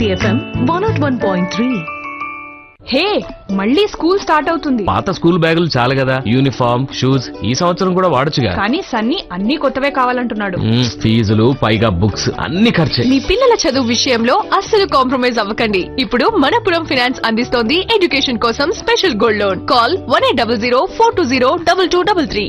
Bharati FM one naught one point three hey మళ్ళీ school start అవుతుంది పాత స్కూల్ బ్యాగులు చాలు కదా యూనిఫామ్ షూస్ ఈ సంవత్సరం కూడా వాడొచ్చుగా కానీ సన్నీ అన్ని కొత్తవే కావాలంటున్నాడు మ్మ్, ఫీజులు పైగా బుక్స్ అన్ని ఖర్చే మీ పిల్లల చదువు విషయంలో అస్సలు కాంప్రమైజ్ అవ్వకండి ఇప్పుడు మనపురం ఫినాన్స్ అందిస్తోంది ఎడ్యుకేషన్ కోసం special gold loan call one eight double zero four two zero double two double three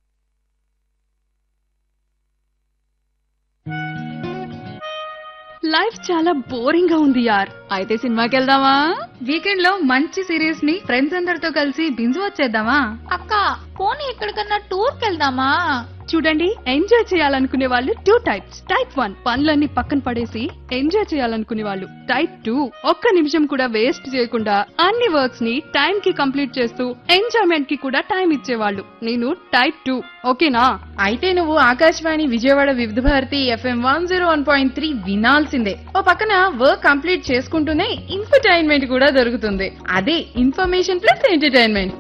life చాలా బోరింగ్ గా ఉంది యార్ అయితే సినిమాకి వెళ్దామా వీకెండ్ లో మంచి సిరీస్ ని ఫ్రెండ్స్ అందరితో కలిసి బింజు వచ్చేద్దామా అక్క పోనీ ఎక్కడికన్నా టూర్ కెళ్దామా చూడండి ఎంజాయ్ చేయాలనుకునే వాళ్ళు టూ టైప్స్ టైప్ వన్ పనులన్నీ పక్కన పడేసి ఎంజాయ్ చేయాలనుకునే వాళ్ళు టైప్ టూ ఒక్క నిమిషం కూడా వేస్ట్ చేయకుండా అన్ని వర్క్స్ ని టైం కి కంప్లీట్ చేస్తూ ఎంజాయ్మెంట్ కి కూడా టైం ఇచ్చేవాళ్ళు నేను టైప్ టూ ఓకేనా అయితే నువ్వు Akashvani Vijayawada Vividh Bharati FM one zero one point three వినాల్సిందే ఓ పక్కన వర్క్ కంప్లీట్ చేసుకుంటూనే ఇన్ఫర్టైన్మెంట్ కూడా దొరుకుతుంది అదే information plus entertainment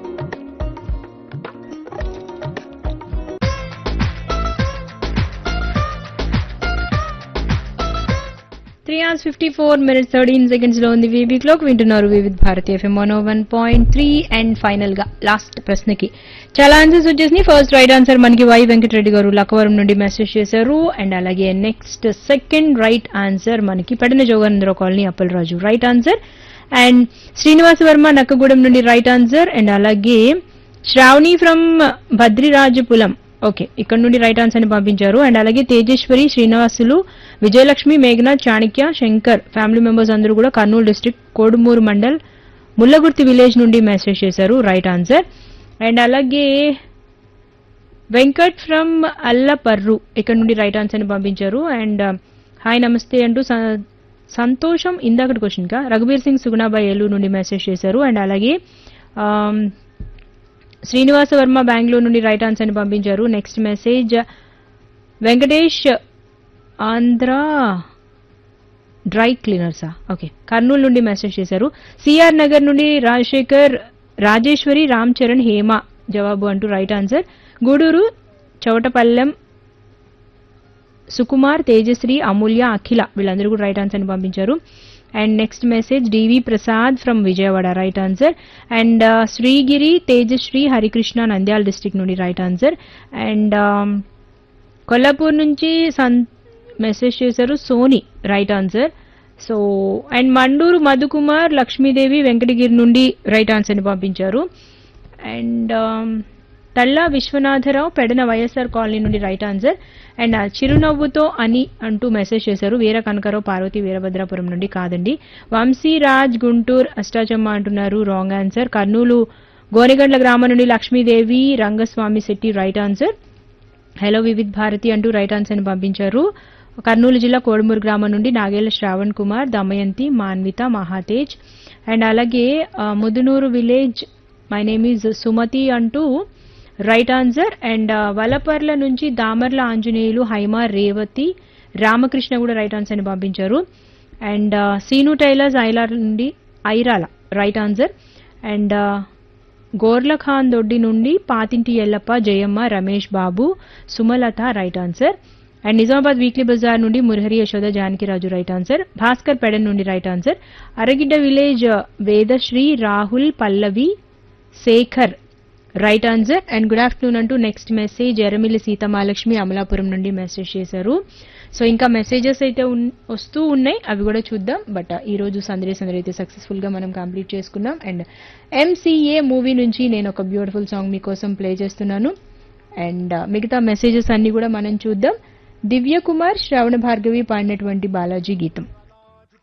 three hours fifty four minutes thirteen seconds లో ఉంది వీవీ క్లోక్ వింటున్నారు Vividh Bharati FM one one point three and final గా లాస్ట్ ప్రశ్నకి చాలా ఆన్సర్స్ వచ్చేసి ఫస్ట్ రైట్ ఆన్సర్ మనకి వై వెంకటరెడ్డి గారు లక్కవరం నుండి మెసేజ్ చేశారు అండ్ అలాగే నెక్స్ట్ సెకండ్ రైట్ ఆన్సర్ మనకి Pedana Jogendra colony Appalaraju right answer and Srinivasa Varma Nakkagudem నుండి రైట్ ఆన్సర్ అండ్ అలాగే శ్రావణి ఫ్రమ్ భద్రిరాజపులం ఓకే ఇక్కడ నుండి రైట్ ఆన్సర్ ని పంపించారు అండ్ అలాగే తేజేశ్వరి శ్రీనివాసులు విజయలక్ష్మి మేఘనాథ్ చాణక్య శంకర్ ఫ్యామిలీ మెంబర్స్ అందరూ కూడా కర్నూలు డిస్ట్రిక్ట్ కోడుమూరు మండల్ ముల్లగుర్తి విలేజ్ నుండి మెసేజ్ చేశారు రైట్ ఆన్సర్ అండ్ అలాగే వెంకట్ ఫ్రమ్ అల్లపర్రు ఇక్కడ నుండి రైట్ ఆన్సర్ ని పంపించారు అండ్ హాయ్ నమస్తే అంటూ స- సంతోషం ఇందాకటి క్వశ్చన్ కా రఘుబీర్ సింగ్ సుగుణాబాయ్ ఏలూరు నుండి మెసేజ్ చేశారు అండ్ అలాగే ఆమ్, శ్రీనివాస వర్మ బెంగళూరు నుండి రైట్ ఆన్సర్ ని పంపించారు next message Venkatesh Andhra dry క్లీనర్సా ఓకే కర్నూలు నుండి మెసేజ్ చేశారు సిఆర్ నగర్ నుండి రాజశేఖర్ రాజేశ్వరి రామ్ చరణ్ హేమ జవాబు అంటూ రైట్ ఆన్సర్ గూడూరు చవటపల్లెం సుకుమార్ తేజశ్రీ అమూల్య అఖిల వీళ్ళందరూ కూడా రైట్ ఆన్సర్ ని పంపించారు and next message DV Prasad from Vijayawada right answer and Srigiri Tejashri Harikrishna Nandyal district నుండి రైట్ ఆన్సర్ అండ్ కొల్లాపూర్ నుంచి సన్ మెసేజ్ చేశారు Soni right answer so and Manduru Madhukumar Lakshmidevi Venkatagiri నుండి రైట్ ఆన్సర్ ని పంపించారు and Talla Vishwanatharao Pedana YSR colony నుండి రైట్ ఆన్సర్ అండ్ ఆ చిరునవ్వుతో అని అంటూ మెసేజ్ చేశారు వీర కనకరావు పార్వతి వీరభద్రాపురం నుండి కాదండి వంశీరాజ్ గుంటూరు అష్టాచమ్మ అంటున్నారు రాంగ్ ఆన్సర్ కర్నూలు గోనెగండ్ల గ్రామం నుండి Lakshmidevi Rangaswamy Shetty right answer hello Vividh Bharati అంటూ రైట్ ఆన్సర్ ని పంపించారు కర్నూలు జిల్లా కోడుమూరు గ్రామం నుండి నాగేళ్ల శ్రావణ్ కుమార్ దమయంతి మాన్విత మహాతేజ్ అండ్ అలాగే ఆ, Mudunuru village my name is Sumathi అంటూ రైట్ ఆన్సర్ అండ్ వలపర్ల నుంచి దామర్ల ఆంజనేయులు హైమ రేవతి రామకృష్ణ కూడా రైట్ ఆన్సర్ ని పంపించారు అండ్ సీను టైలర్స్ ఐలార్ నుండి Irala right answer and Gorla Khan Doddi నుండి Pathinti Yellappa Jayamma Ramesh Babu Sumalatha right answer and Nizamabad weekly bazaar నుండి మురహరి యశోద జానకిరాజు రైట్ ఆన్సర్ భాస్కర్ పెడన్ నుండి right answer Aragidda village Vedashri Rahul Pallavi Shekhar right answer and good afternoon అంటూ నెక్స్ట్ మెసేజ్ ఎరమిల్లి సీతమాలక్ష్మి అమలాపురం నుండి మెసేజ్ చేశారు సో ఇంకా మెసేజెస్ అయితే ఉన్- వస్తూ ఉన్నాయి అవి కూడా చూద్దాం బట్ ఈ రోజు సందడి సందడి అయితే సక్సెస్ఫుల్ గా మనం కంప్లీట్ చేసుకున్నాం అండ్ ఎంసీఏ మూవీ నుంచి నేను ఒక బ్యూటిఫుల్ సాంగ్ మీకోసం ప్లే చేస్తున్నాను అండ్ మిగతా మెసేజెస్ అన్ని కూడా మనం చూద్దాం దివ్య కుమార్ శ్రవణ భార్గవి పాడినటువంటి బాలాజీ గీతం